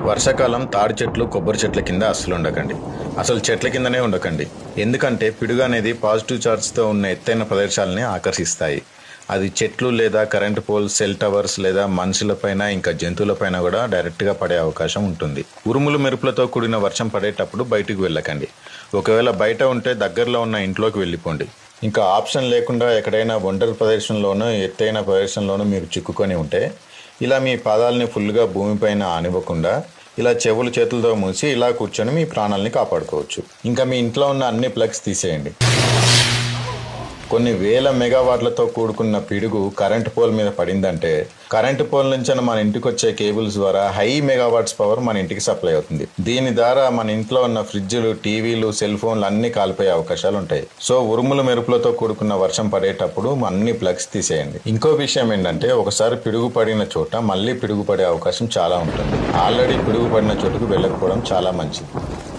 వర్షాకాలం తాడి చెట్లు కొబ్బరి చెట్ల కింద అస్సలు ఉండకండి అసలు చెట్ల కిందనే ఉండకండి ఎందుకంటే పిడుగు అనేది పాజిటివ్ ఛార్జ్తో ఉన్న ఎత్తైన ప్రదేశాలని ఆకర్షిస్తాయి అది చెట్లు లేదా కరెంట్ పోల్ సెల్ టవర్స్ లేదా మనుషులపైన ఇంకా జంతువులపైన కూడా డైరెక్ట్గా పడే అవకాశం ఉంటుంది ఉరుములు మెరుపులతో కూడిన వర్షం పడేటప్పుడు బయటికి వెళ్ళకండి ఒకవేళ బయట ఉంటే దగ్గరలో ఉన్న ఇంట్లోకి వెళ్ళిపోండి ఇంకా ఆప్షన్ లేకుండా ఎక్కడైనా ఒంటరి ప్రదేశంలోనూ ఎత్తైన ప్రదేశంలోనూ మీరు చిక్కుకొని ఉంటే ఇలా మీ పాదాలని ఫుల్గా భూమిపైన ఆనివ్వకుండా ఇలా చెవులు చేతులతో మూసి ఇలా కూర్చొని మీ ప్రాణాలని కాపాడుకోవచ్చు ఇంకా మీ ఇంట్లో ఉన్న అన్ని ప్లగ్స్ తీసేయండి కొన్ని వేల మెగావాట్లతో కూడుకున్న పిడుగు కరెంట్ పోల్ మీద పడిందంటే కరెంట్ పోల్ నుంచి మన ఇంటికి వచ్చే కేబుల్స్ ద్వారా హై మెగావాట్స్ పవర్ మన ఇంటికి సప్లై అవుతుంది దీని ద్వారా మన ఇంట్లో ఉన్న ఫ్రిడ్జ్లు టీవీలు సెల్ ఫోన్లు అన్ని కాలిపోయే అవకాశాలు ఉంటాయి సో ఉరుములు మెరుపులతో కూడుకున్న వర్షం పడేటప్పుడు అన్ని ప్లగ్స్ తీసేయండి ఇంకో విషయం ఏంటంటే ఒకసారి పిడుగు పడిన చోట మళ్ళీ పిడుగు పడే అవకాశం చాలా ఉంటుంది ఆల్రెడీ పిడుగు పడిన చోటుకు వెళ్ళకపోవడం చాలా మంచిది